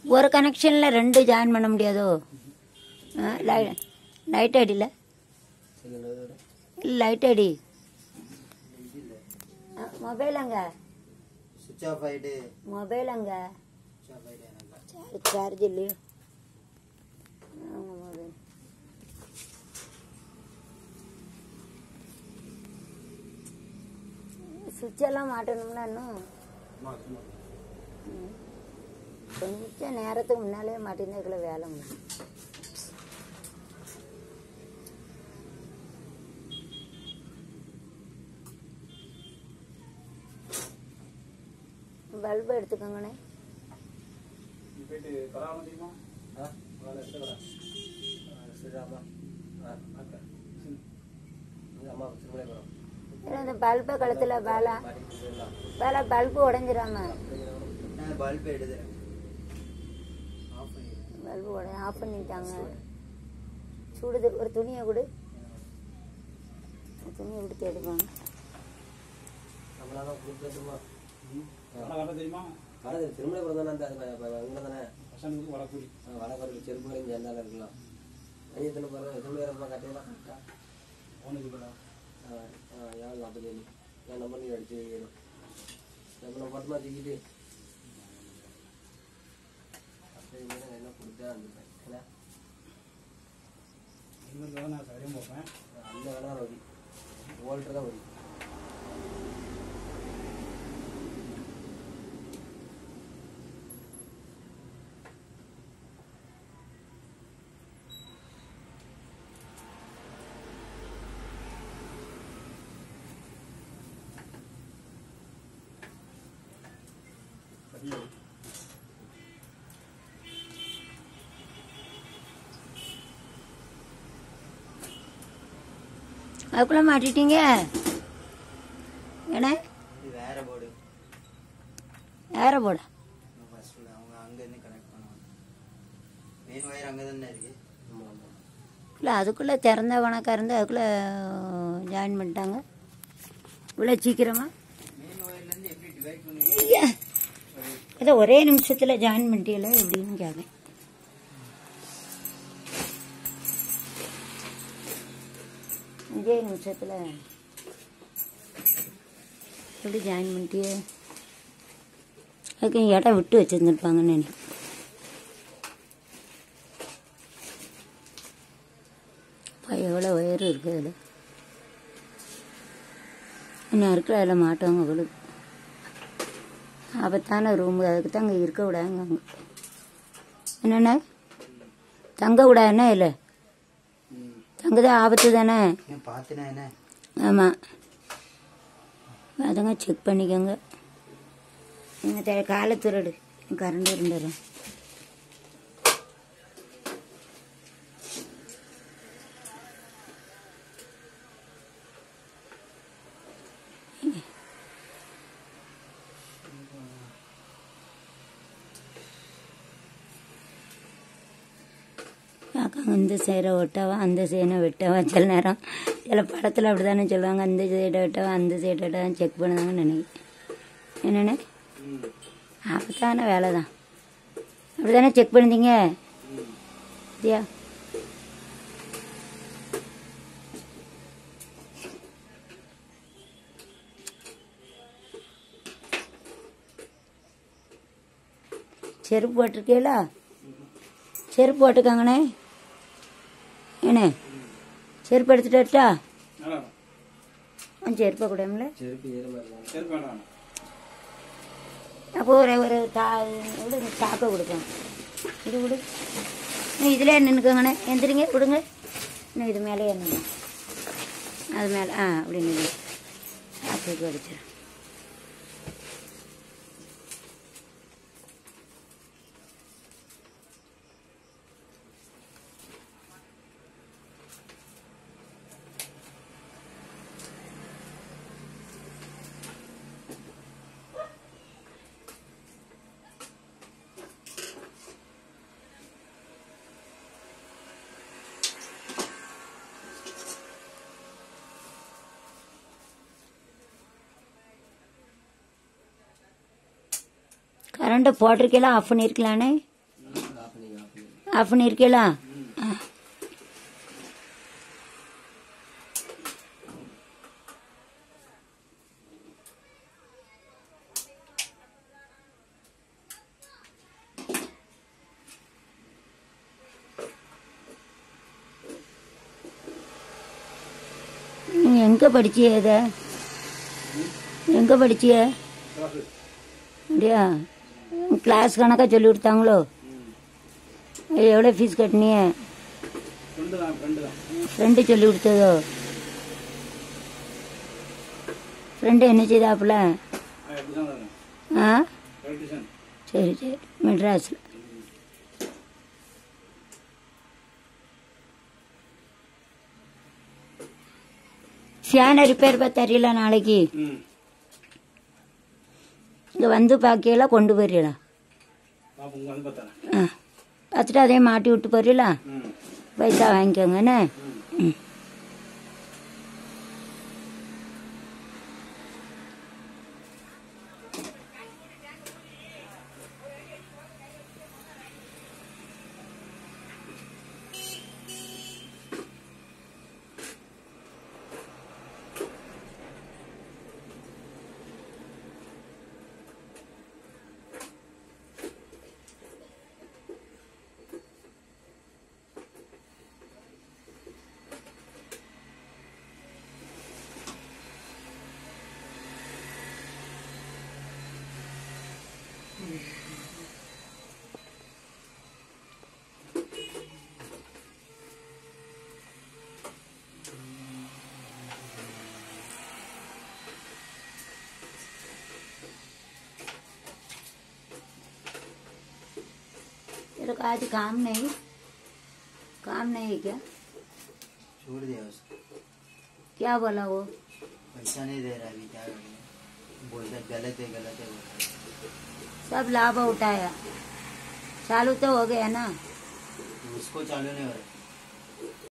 ஒரு கனெக்ஷனில் ரெண்டு ஜாயின் பண்ண முடியாதோ ஆ, லை- லைட் அடியில் இல்லை லைட் அடி ஆ, மொபைல் அங்க சுவிட்ச் ஆஃப் ஆயிட்டு மொபைல் அங்க சுவிட்ச் ஆஃப் ஆயிட்டு எனக்கு சார்ஜ் சார்ஜ் இல்லையோ ஆமா, மொபைல் சுவிட்ச் எல்லாம் மாட்டணும்னா இன்னும் கொஞ்சம் நேரத்துக்கு முன்னாலே மாட்டினதுக்குள்ள வேலை முடியும் பல்பு எடுத்துக்கோங்கண்ணே போயிட்டு பரவாயில்ல தெரியுமா ஏன்னா இந்த பல்பை கழுத்துல பாலா பாலா பல்பு உடஞ்சிராம நான் பல்ப் எடுத்துறேன் ஆஃப் பண்ணிடுறேன் பல்பு உட ஆஃப் பண்ணிட்டாங்க சுடுது ஒரு துணியை கொடு ஒரு துணியை கொடுத்து எடுப்பாங்க பணம் கட்ட தெரியுமா திருமணபுரம் தானே அந்த இங்கே தானே பசங்களுக்கு வரக்கூடி வடகருக்கு செருப்புகளையும் சேர்ந்தால இருக்கலாம் ஐயத்தில் போகிற திருமணம் கட்டையெல்லாம் கரெக்டாக அவனுக்கு கூட யார் நாற்பது ஏழு என் நம்பர் நீ அடிச்சு வைக்கணும் நம்ம மட்டுமா தூக்கிட்டு அப்படி நான் என்ன கொடுத்தா வந்துட்டேன் ஏன்னா இன்னொரு நான் சரியாக பார்ப்பேன் அந்த வேணா வரி வோல்டர் தான் வரி அதுக்குள்ள மாட்டிட்டீங்க என்ன இது வேற போர்டு வேற போட ஃபர்ஸ்ட்ல அவங்க அங்கேருந்து கனெக்ட் பண்ணுவாங்க மெயின் ஒயர் அங்கே தானே இருக்கு ஆமாம் ஆமாம் இல்லை அதுக்குள்ளே திறந்த வணக்கம் இருந்து அதுக்குள்ளே ஜாயின் பண்ணிட்டாங்க இவ்வளோ சீக்கிரமா மெயின் ஒயர்லேருந்து எப்படி டிவைட் பண்ணி ஐயா ஏதோ ஒரே நிமிஷத்தில் ஜாயின் பண்ணிட்டீங்களா எப்படின்னு கேட்கேன் அஞ்சே நிமிஷத்தில் எப்படி ஜாயின் பண்ணிட்டியே அதுக்கு இடம் விட்டு வச்சுருந்துருப்பாங்கன்னு நினைக்கிறேன் அப்பா, எவ்வளோ உயரம் இருக்குது அதில் இன்னும் இருக்கிற அதில் மாட்டவங்க அவளுக்கு ஆபத்தான ரூம் அதுக்கு தான் அங்கே இருக்க விடாங்க அங்கே என்னண்ணே தங்க விடா என்ன இல்லை தங்குதான் ஆபத்து தானே ஏன் பார்த்தினா என்ன ஆமாம் அதங்க செக் பண்ணிக்கோங்க நீங்கள் தே காலை துரடு கரண்ட் இருந்துடும் அக்கா இந்த சைடை ஒட்டவா அந்த சைடை வெட்டவா சில நேரம் சில படத்தில் அப்படி தானே சொல்லுவாங்க அந்த சைடை வெட்டவா அந்த சைடை வெட்டவா செக் பண்ணுதாங்கன்னு நினைக்கிறேன் என்னண்ணே ஆபத்தான வேலை தான் அப்படி தானே செக் பண்ணுதீங்க தியா செருப்பு போட்டிருக்கீங்களா செருப்பு போட்டுக்கோங்கண்ணே என்ன செருப்பு எடுத்துட்டு வரட்டா நல்லா கொஞ்சம் செருப்பை கூடம்ல செருப்பு ஏற மாதிரி சரி வேண்டாம் அப்போ ஒரு ஒரு தா விடு சாக்கை கொடுப்பேன் இது விடு இன்னும் இதிலே நின்றுக்கோங்கண்ணே எந்திரிங்க விடுங்க இன்னும் இது மேலே நின்று அது மேலே ஆ அப்படி நின்று சாக்கு அடிச்சிடும் கரண்ட்டை போட்டிருக்கலாம் ஆஃப் பண்ணியிருக்கலானே ஆஃப் பண்ணியிருக்கீங்களா ஆ. நீங்க எங்க படிச்சிய இத எங்க படிச்சிய கிளாஸு அப்படியா கிளாஸ் கணக்காக சொல்லி கொடுத்தாங்களோ எவ்வளோ ஃபீஸ் கட்டினிய ஃப்ரெண்டு தான் ஃப்ரெண்டு தான் ஃப்ரெண்டு சொல்லி கொடுத்ததோ ஃப்ரெண்டு என்ன செய்தாப்புல எலக்ட்ரிஷன் தான் ஆ எலக்ட்ரிஷன் சரி சரி மெட்ராஸில் ஃபேனை ரிப்பேர் பார்த்து தெரியல நாளைக்கு ம் இங்கே வந்து பார்க்கல கொண்டு போறீங்களா பாப்பா உங்க வந்து பார்த்தானே ஆ பார்த்துட்டு அதே மாட்டி விட்டு போறீங்களா ம் பைசா வாங்கிக்கோங்கண்ணே ம் तेरे को आज काम नहीं काम नहीं है क्या छोड़ दिया उसको क्या बोला वो पैसा नहीं दे रहा अभी क्या करें बोलते गलत है गलत है बोल रहा है। सब लाभ उठाया चालू तो हो गया ना तो उसको चालू नहीं हो रहा